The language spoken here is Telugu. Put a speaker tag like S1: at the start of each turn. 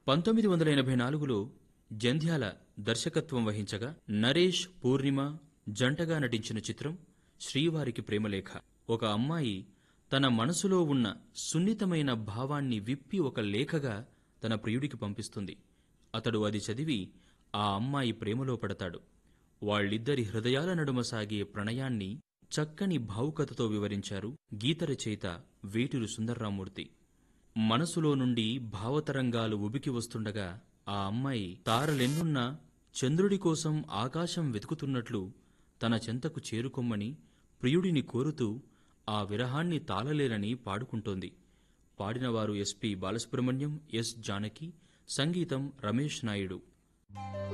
S1: పంతొమ్మిది వందల ఎనభై నాలుగులో జంధ్యాల దర్శకత్వం వహించగా నరేష్ పూర్ణిమ జంటగా నటించిన చిత్రం శ్రీవారికి ప్రేమలేఖ ఒక అమ్మాయి తన మనసులో ఉన్న సున్నితమైన భావాన్ని విప్పి ఒక లేఖగా తన ప్రియుడికి పంపిస్తుంది అతడు అది చదివి ఆ అమ్మాయి ప్రేమలో పడతాడు వాళ్ళిద్దరి హృదయాల నడుమ సాగే ప్రణయాన్ని చక్కని భావుకతతో వివరించారు గీత రచయిత వేటూరు సుందర్రామూర్తి మనసులో నుండి భావతరంగాలు ఉబికి వస్తుండగా ఆ అమ్మాయి తారలెన్నున్నా చంద్రుడి కోసం ఆకాశం వెతుకుతున్నట్లు తన చెంతకు చేరుకొమ్మని ప్రియుడిని కోరుతూ ఆ విరహాన్ని తాళలేరని పాడుకుంటోంది పాడినవారు ఎస్పి బాలసుబ్రహ్మణ్యం ఎస్ జానకి సంగీతం రమేష్ నాయుడు